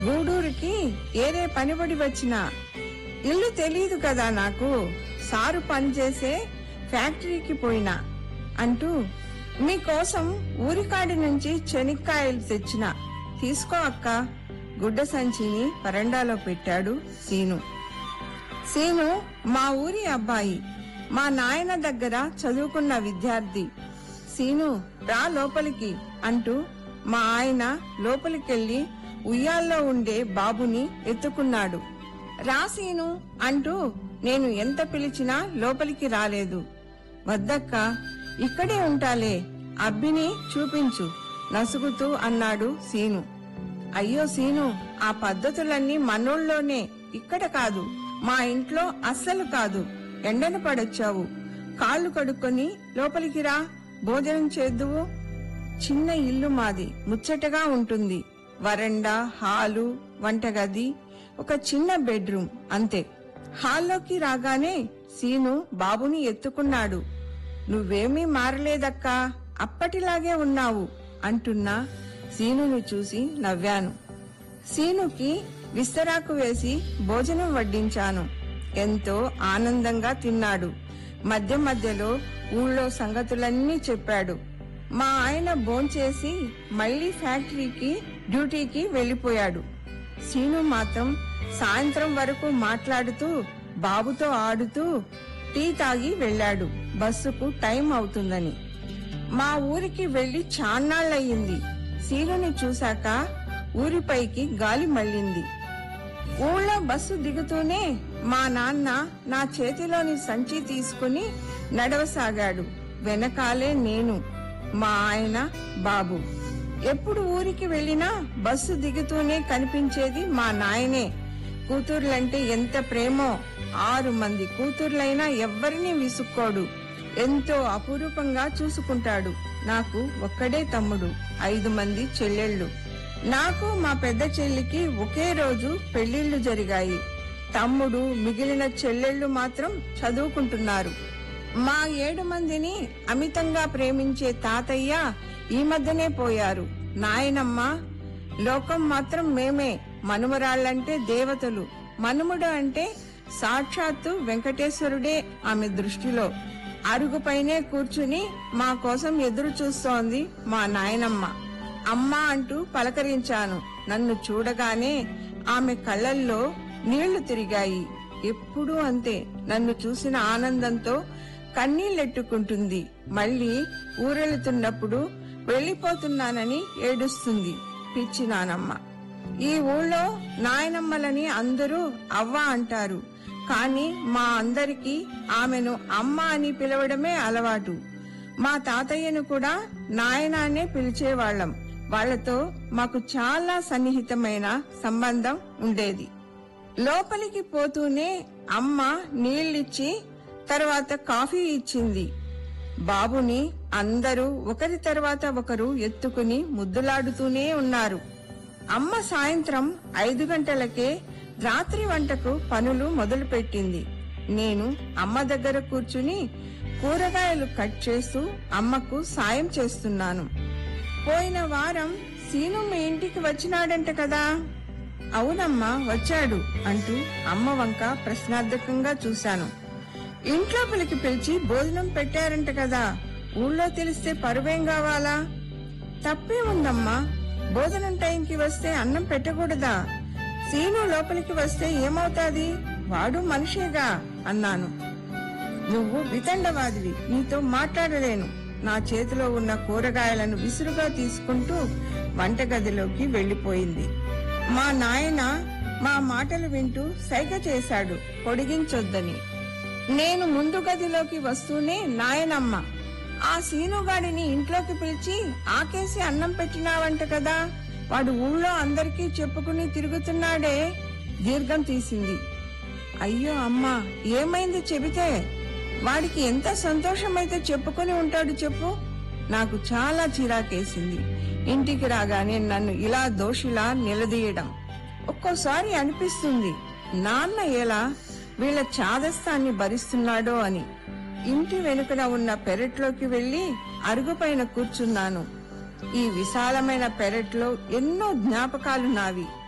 గూడూరుకి ఏదే పనిబడి వచ్చినా ఇల్లు తెలియదు కదా నాకు సారు పనిచేసే ఫ్యాక్టరీకి పోయినా అంటూ మీకోసం ఊరికాడి నుంచి చెనిక్కాయలు తెచ్చిన తీసుకో అక్క గుడ్డ సంచిని వరండాలో పెట్టాడు సీను సీను మా ఊరి అబ్బాయి మా నాయన దగ్గర చదువుకున్న విద్యార్థి సీను రా లోపలికి అంటూ మా ఆయన లోపలికెళ్లి ఉయ్యాల్లో ఉండే బాబుని ఎత్తుకున్నాడు రా సీను అంటూ నేను ఎంత పిలిచినా లోపలికి రాలేదు వద్దక్క ఇక్కడే ఉంటాలే అబ్బిని చూపించు నసుగుతూ అన్నాడు సీను అయ్యో సీను ఆ పద్ధతులన్నీ మనోళ్ళలోనే ఇక్కడ కాదు మా ఇంట్లో అస్సలు కాదు ఎండన పడొచ్చావు కాళ్ళు కడుక్కొని లోపలికి రా భోజనం చేద్దువు చిన్న ఇల్లు మాది ముచ్చటగా ఉంటుంది వరండా హాలు వంటగది ఒక చిన్న బెడ్రూమ్ అంతే హాల్లోకి రాగానే సీను బాబుని ఎత్తుకున్నాడు నువ్వేమీ మారలేదక్కా అప్పటిలాగే ఉన్నావు అంటున్నా సీనుని చూసి నవ్వాను సీనుకి విస్తరాకు వేసి భోజనం వడ్డించాను ఎంతో ఆనందంగా తిన్నాడు మధ్య మధ్యలో ఊళ్ళో సంగతులన్నీ చెప్పాడు మా ఆయన భోంచేసి మళ్లీ ఫ్యాక్టరీకి డ్యూటీకి వెళ్లిపోయాడు సీను మాత్రం సాయంత్రం వరకు మాట్లాడుతూ బాబుతో ఆడుతూ టీ తాగి వెళ్ళాడు బస్సుకు టైం అవుతుందని మా ఊరికి వెళ్లి చాన్నాళ్ళయింది సీనుని చూశాక ఊరిపైకి గాలి మళ్ళింది ఊళ్ళో బస్సు దిగుతూనే మా నాన్న నా చేతిలోని సంచి తీసుకుని నడవసాగాడు వెనకాలే నేను మా ఆయన బాబు ఎప్పుడు ఊరికి వెళ్ళినా బస్సు దిగుతూనే కనిపించేది మా నాయనే కూతుర్లంటే ఎంత ప్రేమో ఆరు మంది కూతుర్లైనా ఎవ్వరినీ విసుక్కోడు ఎంతో అపురూపంగా చూసుకుంటాడు నాకు ఒక్కడే తమ్ముడు ఐదు మంది చెల్లెళ్ళు నాకు మా పెద్ద చెల్లికి ఒకే రోజు పెళ్లిళ్లు జరిగాయి తమ్ముడు మిగిలిన చెల్లెళ్ళు మాత్రం చదువుకుంటున్నారు మా ఏడు మందిని అమితంగా ప్రేమించే తాతయ్య ఈ మధ్యనే పోయారు నాయనమ్మ లోకం మాత్రం మేమే మనుమరాళ్ళంటే దేవతలు మనుముడు అంటే సాక్షాత్తు వెంకటేశ్వరుడే ఆమె దృష్టిలో అరుగుపైనే కూర్చుని మా కోసం ఎదురు చూస్తోంది మా నాయనమ్మ అమ్మా అంటూ పలకరించాను నన్ను చూడగానే ఆమె కళ్ళల్లో నీళ్లు తిరిగాయి ఎప్పుడూ అంతే నన్ను చూసిన ఆనందంతో కన్నీళ్ళెట్టుకుంటుంది మళ్ళీ ఊరెళ్తున్నప్పుడు వెళ్లిపోతున్నానని ఏడుస్తుంది పిచ్చి నానమ్మ ఈ ఊళ్ళో నాయనమ్మలని అందరూ అవ్వ అంటారు కాని మా అందరికీ ఆమెను అమ్మ అని పిలవడమే అలవాటు మా తాతయ్యను కూడా నాయనానే పిలిచేవాళ్లం వాళ్లతో మాకు చాలా సన్నిహితమైన సంబంధం ఉండేది లోపలికి పోతూనే అమ్మ నీళ్ళిచ్చి తర్వాత కాఫీ ఇచ్చింది బాబుని అందరూ ఒకరి తర్వాత ఒకరు ఎత్తుకుని ముద్దులాడుతూనే ఉన్నారు అమ్మ సాయంత్రం ఐదు గంటలకే రాత్రి వంటకు పనులు మొదలుపెట్టింది నేను అమ్మ దగ్గర కూర్చుని కూరగాయలు కట్ చేస్తూ అమ్మకు సాయం చేస్తున్నాను పోయిన వారం సీను మీ ఇంటికి వచ్చినాడంట కదా అవునమ్మా వచ్చాడు అంటూ అమ్మ వంక ప్రశ్నార్థకంగా చూశాను ఇంట్లోపలికి పిలిచి భోజనం పెట్టారంట కదా ఊళ్ళో తెలిస్తే పరువేం కావాలా తప్పే ఉందమ్మా భోజనం టైంకి వస్తే అన్నం పెట్టకూడదా సీను లోపలికి వస్తే ఏమవుతాది వాడు మనిషేగా అన్నాను నువ్వు వితండవాదివి నీతో మాట్లాడలేను నా చేతిలో ఉన్న కూరగాయలను విసురుగా తీసుకుంటూ వంటగదిలోకి వెళ్లిపోయింది మా నాయన మా మాటలు వింటూ సైగ చేశాడు పొడిగించొద్దని నేను ముందు గదిలోకి వస్తూనే నాయనమ్మ ఆ సీనుగాడిని ఇంట్లోకి పిలిచి ఆకేసి అన్నం పెట్టినావంట కదా వాడు ఊళ్ళో అందరికీ చెప్పుకుని తిరుగుతున్నాడే దీర్ఘం తీసింది అయ్యో అమ్మా ఏమైంది చెబితే వాడికి ఎంత సంతోషమైతే చెప్పుకొని ఉంటాడు చెప్పు నాకు చాలా చిరాకేసింది ఇంటికి రాగానే నన్ను ఇలా దోషిలా నిలదీయడం ఒక్కోసారి అనిపిస్తుంది నాన్న ఎలా వీళ్ళ చాదస్తాన్ని భరిస్తున్నాడో అని ఇంటి వెనుకన ఉన్న పెరట్లోకి వెళ్లి అరుగుపైన కూర్చున్నాను ఈ విశాలమైన పెరట్లో ఎన్నో జ్ఞాపకాలు నావి